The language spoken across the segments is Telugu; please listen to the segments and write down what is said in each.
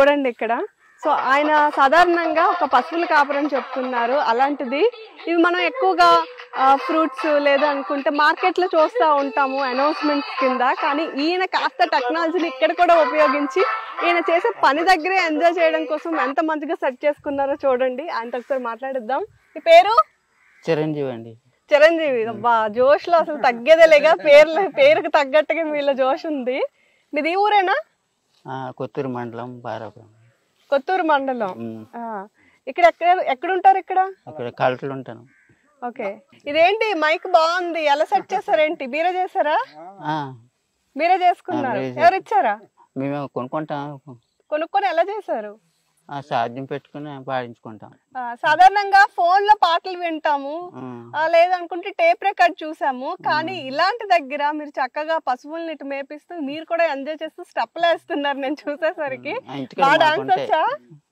చూడండి ఇక్కడ సో ఆయన సాధారణంగా ఒక పశువుల కాపురం చెప్తున్నారు అలాంటిది ఇవి మనం ఎక్కువగా ఫ్రూట్స్ లేదా అనుకుంటే మార్కెట్లో చూస్తూ ఉంటాము అనౌన్స్మెంట్స్ కింద కానీ ఈయన కాస్త టెక్నాలజీని ఇక్కడ కూడా ఉపయోగించి ఈయన చేసే పని దగ్గరే ఎంజాయ్ చేయడం కోసం ఎంత మంచిగా సెట్ చేసుకున్నారో చూడండి ఆయనతో ఒకసారి మాట్లాడిద్దాం ఈ పేరు చిరంజీవి అండి చిరంజీవి అబ్బా జోష్ లో అసలు తగ్గేదేలేగా పేర్లు పేరుకు తగ్గట్టుగా వీళ్ళ జోష్ ఉంది మీది ఈ ఊరేనా ఆ, కొత్తూరు మండలం బారాపురం కొత్తూరు మండలం ఉమ్. ఆ, ఇక్కడ ఎక్కడ ఎక్కడ ఉంటారు ఇక్కడ అక్కడ కలెక్టర్లు ఉంటాను ఓకే ఇదేంటి మైక్ బాగుంది ఎలా సెట్ చేశారేంటి మీరే చేశారా ఆ, మీరే చేసుకున్నారు మీరే ఎవరు ఇచ్చారా మేము కొనుక్కుంటాం కొనుక్కొని ఎలా చేశారు ఆ సాధ్యం పెట్టుకుని పాడించుకుంటాం ఆ, సాధారణంగా ఫోన్ లో పాటలు వింటాము ఉమ్. ఆ, లేదనుకుంటే టేప్ రికార్డ్ చూసాము కానీ ఇలాంటి దగ్గర మీరు చక్కగా పశువుల్ని ఇటు మేపిస్తూ మీరు కూడా ఎంజాయ్ చేస్తూ స్టెప్లు వేస్తున్నారు నేను చూసేసరికి ఆ, ఇంటికాడ బాగా డాన్స్ మాకుంటే వచ్చా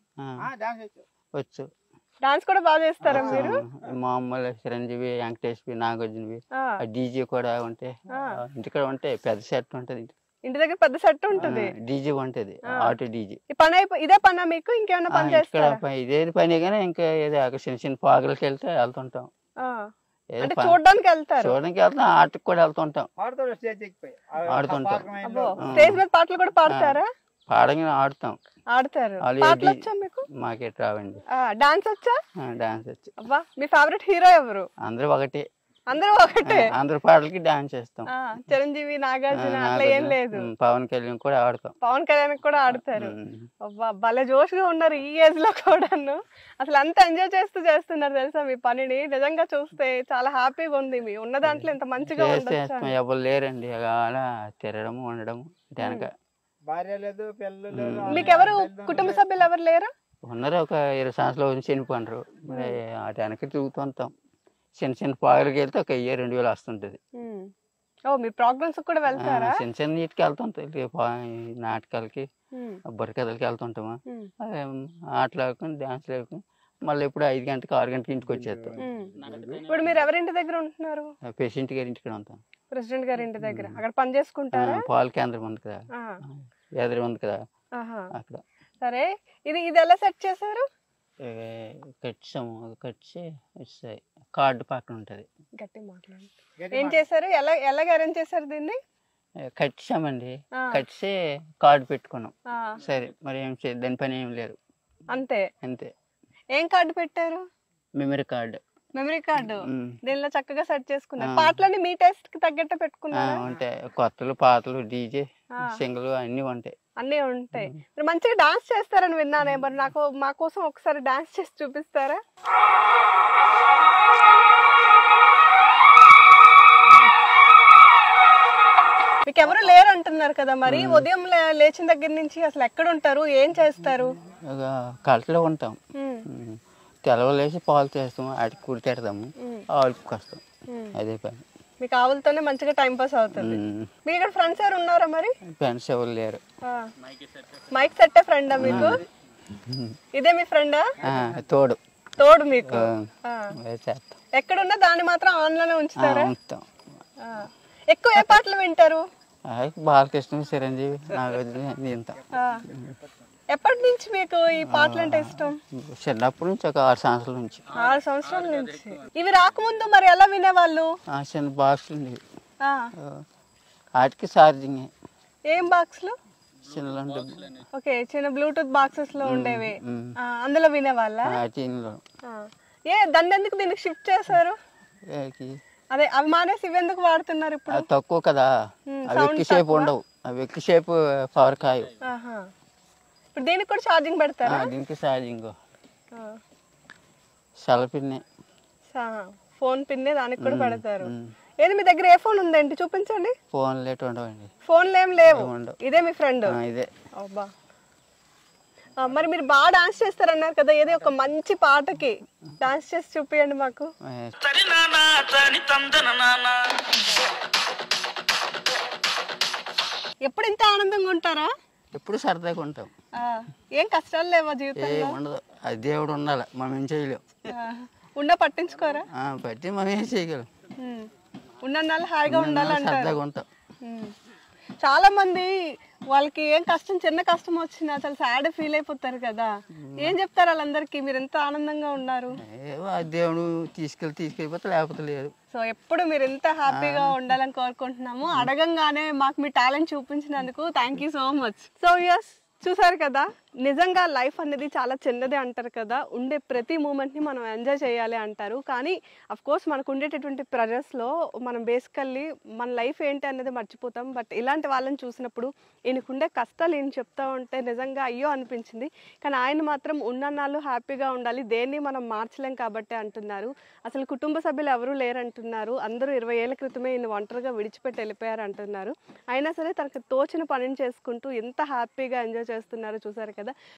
ఆ, వచ్చు డాన్స్ కూడా బాగా చేస్తారా మీరు ఆ, మామూలు చిరంజీవి వెంకటేష్వి నాగార్జునవి ఆ, ఆ డీజే కూడా ఉంటే ఆ. ఇంటికాడ ఉంటే పెద్ద సెట్ ఉంటుంది ఇంటి దగ్గర పెద్ద సెట్ ఉంటుంది డీజే ఉంటుంది ఆటో డీజే ఈ పని అయిపో ఇదే పనా మీకు ఇంకేమైనా పని ఇక్కడ చేస్తారా ప- ఇదే పని కానీ ఇంకా ఏదో అక్కడ చిన్న చిన్న పాగలకి వెళ్తే వెళ్తుంటాం ఆ, ఏదో అంటే పని- చూడడానికి వెళ్తారు చూడడానికి వెళ్తాం ఆటకు కూడా వెళ్తుంటాం ఆడుతాడు స్టేజ్ ఎక్కిపోయి ఆడుతుంటాం అబ్బో స్టేజ్ మీద పాటలు కూడా పాడతారా పాడగానే ఆడుతాం ఆడతారు వాళ్ళు పాటలు ఏంటి? వచ్చా మీకు మాకెట్ రావండి డాన్స్ వచ్చా డాన్స్ వచ్చి అబ్బా మీ ఫేవరెట్ హీరో ఎవరు అందరూ ఒకటే అందరూ ఒకటే అందరు పాటలకి డాన్స్ చేస్తాం ఆ, చిరంజీవి నాగార్జున ఆ, అట్లా ఏం నాగార్జున, లేదు ఉమ్, పవన్ కళ్యాణ్ కూడా ఆడతాం పవన్ కళ్యాణ్ కూడా ఆడతారు ఉమ్. అబ్బా భలే జోష్గా ఉన్నారు ఈ ఏజ్ లో కూడాను అసలు అంత ఎంజాయ్ చేస్తూ చేస్తున్నారు తెలుసా మీ పనిని నిజంగా చూస్తే చాలా హ్యాపీగా ఉంది మీ ఉన్న దాంట్లో ఇంత మంచిగా చేస్తే ఉండొచ్చు చేస్తాం ఎవరు లేరండి అలా తిరగడం ఉండడం వెనక భార్య లేదు పిల్లలు లేదు మీకు ఎవరు కుటుంబ సభ్యులు ఎవరు లేరా ఉన్నారు ఒక ఇరవై సంవత్సరాలు వచ్చి చనిపోయినారు మరి అటు వెనక తిరుగుతుంటాం చిన్న చిన్న పాగలకి వెళ్తే ఒక వెయ్యి రెండు వేలు వస్తుంటుంది ఉమ్. ఓ మీరు ప్రోగ్రామ్స్ కూడా ఆ, వెళ్తారా చిన్న చిన్న నీటికి వెళ్తుంటాయి ఈ పా- ఈ నాటకాలకి ఉమ్, బుర్రకథలకి వెళ్తుంటామా ఉమ్, అదే ఆటలు ఆడుకుని డ్యాన్స్ ఆడుకుని మళ్ళీ ఎప్పుడు ఐదు గంటకి ఆరు గంటకి ఇంటికి వచ్చేస్తాం ఉమ్. ఇప్పుడు మీరు ఎవరింటి దగ్గర ఉంటున్నారు పేషెంట్ గారి ఇంటికి ఉంటాం ప్రెసిడెంట్ గారి ఇంటి దగ్గర అక్కడ పని చేసుకుంటారా ఆ, పాల కేంద్రం ఉంది కదా ఆ, ఎదురు ఉంది కదా ఆహా. అక్కడ సరే ఇది ఇది ఎలా సెట్ చేశారు ఏ, కట్టాము కట్టి వచ్చాయి కార్డు పక్కన ఉంటుంది గట్టి మాట్లాడండి ఏం చేశారు ఎలా ఎలాగ అరేంజ్ చేశారు దీన్ని కట్టామండి ఆ. కట్టి కార్డు పెట్టుకున్నాం ఆ, సరే మరి ఏం చే దాని పని ఏం లేదు అంతే అంతే ఏం కార్డు పెట్టారు మెమరీ కార్డు మెమరీ కార్డు ఉమ్. దీనిలో చక్కగా సెట్ చేసుకున్నారు ఆ. పాటలన్నీ మీ టేస్ట్ కి తగ్గట్టు ఆ, పెట్టుకున్నారా ఉంటాయి కొత్తలు పాతలు డీజే ఆ. సింగిల్ అన్నీ ఉంటాయి అన్నీ ఉంటాయి మీరు మంచిగా డాన్స్ చేస్తారని విన్నానే మరి నాకు మా కోసం ఒకసారి డాన్స్ చేసి చూపిస్తారా మీకు ఎవరు లేరు అంటున్నారు కదా మరి ఉదయం లే- లేచిన దగ్గర నుంచి అసలు ఎక్కడ ఉంటారు ఏం చేస్తారు ఒక కలటలో ఉంటాం ఉమ్, ఉమ్. తెలవలేసి పాలు చేస్తాం అడిగి కూడి పెడతాము ఉమ్, ఆవులకి వస్తాం ఉమ్. అదే పని మీకు ఆవులతోనే మంచిగా టైం పాస్ అవుతుంది ఉమ్. మీకు ఇక్కడ ఫ్రెండ్స్ ఎవరు ఉన్నారా మరి ఫ్రెండ్స్ ఎవరు లేరు ఆ. మైక్ సెట్టే ఫ్రెండా మీకు ఇదే మీ ఫ్రెండా ఆ, తోడు తోడు మీకు ఆ, ఆ. అదే చేస్తాం ఎక్కడున్నా దాన్ని మాత్రం ఆన్ లోనే ఆ, ఉంచుతారా ఉంటాం ఆ. ఎక్కువ ఏ పాటలు వింటారు ఆ, బాలకృష్ణ చిరంజీవి నాగార్జున అన్నీ వింటాం ఆ. ఎప్పటి నుంచి మీకు ఈ పాటలు అంటే ఇష్టం చిన్నప్పటి నుంచి ఒక ఆరు సంవత్సరాల నుంచి ఆరు సంవత్సరాల నుంచి ఇవి రాకముందు మరి ఎలా వినేవాళ్ళు ఆ చిన్న బాక్సులు ఉండేవి ఆ. ఆ, వాటికి ఛార్జింగ్ ఏం బాక్స్లు చిన్న ఓకే చిన్న బ్లూటూత్ బాక్సెస్ లో ఉండేవి ఉమ్. ఆ, అందులో వినేవాళ్ళ టీన్లో ఏ దాన్ని ఎందుకు దీనికి షిఫ్ట్ చేశారు అదే అవి మానేసి ఇవి ఎందుకు వాడుతున్నారు ఇప్పుడు అది తక్కువ కదా ఉమ్, అవి sound ఎక్కువసేపు ఉండవు అవి ఎక్కువసేపు పవర్ కాయవు ఆహా. ఇప్పుడు దీనికి కూడా ఛార్జింగ్ పెడతారా ఆ, దీనికి ఛార్జింగ్ ఆ. సెలపిన్నే సా- ఫోన్ పిన్నే దానికి కూడా పెడతారు ఉమ్. ఏది మీ దగ్గర ఏ ఫోన్ ఉందేంటి చూపించండి ఫోన్ లేట్ ఉండవండి ఫోన్లు ఏం లేవు ఏం ఉండవు. ఇదే మీ ఫ్రెండ్ ఆ, ఇదే అబ్బా ఆ, మరి మీరు బాగా డాన్స్ చేస్తారన్నారు కదా ఏది ఒక మంచి పాటకి డాన్స్ చేసి చూపియండి మాకు ఆ, ఎప్పుడు ఇంత ఆనందంగా ఉంటారా ఎప్పుడు సరదాగా ఉంటాం ఆ, ఏం కష్టాలు లేవా ఏ జీవితంలో ఉండదు అది దేవుడు ఉండాలి మనం ఏం చేయలేం ఆ, ఉన్న పట్టించుకోరా ఆ, బట్టి మనం ఏం చేయగలం ఉమ్. ఉన్న నాళ్ళు హాయిగా ఉండాలంటారు సరదాగా ఉంటాం ఉమ్. చాలా మంది వాళ్ళకి ఏం కష్టం చిన్న కష్టం వచ్చినా చాలా సాడ్ ఫీల్ అయిపోతారు కదా ఏం చెప్తారు వాళ్ళందరికీ మీరు ఎంత ఆనందంగా ఉన్నారు ఏవో ఆ దేవుడు తీసుకెళ్ళి తీసుకెళ్ళిపోతే లేకపోతే లేదు సో ఎప్పుడు మీరు ఎంత హ్యాపీగా ఉండాలని కోరుకుంటున్నాము అడగంగానే మాకు మీ టాలెంట్ చూపించినందుకు thank you so much so yes చూసారు కదా నిజంగా లైఫ్ అనేది చాలా చిన్నదే అంటారు కదా ఉండే ప్రతి మూమెంట్ని మనం ఎంజాయ్ చేయాలి అంటారు కానీ అఫ్ కోర్స్ మనకు ఉండేటటువంటి ప్రెజర్స్లో మనం బేసికల్లీ మన లైఫ్ ఏంటి అనేది మర్చిపోతాం బట్ ఇలాంటి వాళ్ళని చూసినప్పుడు ఈయనకుండే కష్టాలు ఈయన చెప్తా ఉంటే నిజంగా అయ్యో అనిపించింది కానీ ఆయన మాత్రం ఉన్నన్నాళ్ళు హ్యాపీగా ఉండాలి దేన్ని మనం మార్చలేం కాబట్టి అంటున్నారు అసలు కుటుంబ సభ్యులు ఎవరూ లేరంటున్నారు అందరూ ఇరవై ఏళ్ళ క్రితమే ఈయన ఒంటరిగా విడిచిపెట్టి వెళ్ళిపోయారు అంటున్నారు అయినా సరే తనకు తోచిన పనిని చేసుకుంటూ ఎంత హ్యాపీగా ఎంజాయ్ చేస్తున్నారో చూసారు కదా